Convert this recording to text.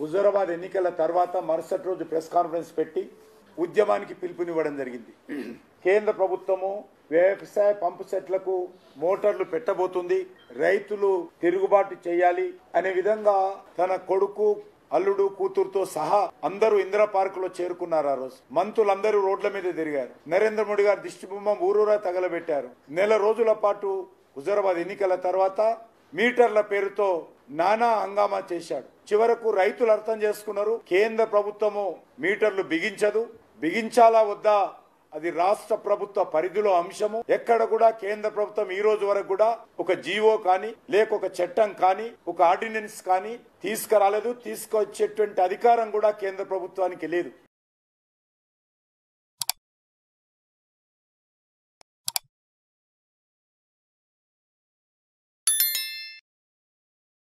హుజూరాబాద్ ఎన్నికల తర్వాత మరుసటి రోజు ప్రెస్ కాన్ఫరెన్స్ పెట్టి ఉద్యమానికి పిలుపునివ్వడం జరిగింది కేంద్ర ప్రభుత్వము వ్యవసాయ పంపు సెట్లకు మోటార్లు పెట్టబోతుంది రైతులు తిరుగుబాటు చేయాలి అనే విధంగా తన కొడుకు అల్లుడు కూతురుతో సహా అందరూ ఇందిరా పార్క్ లో చేరుకున్నారు ఆ రోజు మంత్రులందరూ రోడ్ల మీద తిరిగారు నరేంద్ర మోడీ గారు దిష్టిబొమ్మం ఊరూరా తగలబెట్టారు నెల రోజుల పాటు హుజరాబాద్ ఎన్నికల తర్వాత మీటర్ల పేరుతో నానా హంగామా చేశాడు చివరకు రైతులు అర్థం చేసుకున్నారు కేంద్ర ప్రభుత్వము మీటర్లు బిగించదు బిగించాలా వద్దా అది రాష్ట్ర ప్రభుత్వ పరిధిలో అంశము ఎక్కడ కూడా కేంద్ర ప్రభుత్వం ఈ రోజు వరకు కూడా ఒక జీవో కానీ లేక ఒక చట్టం కానీ ఒక ఆర్డినెన్స్ కానీ తీసుకురాలేదు తీసుకొచ్చేటువంటి అధికారం కూడా కేంద్ర ప్రభుత్వానికి లేదు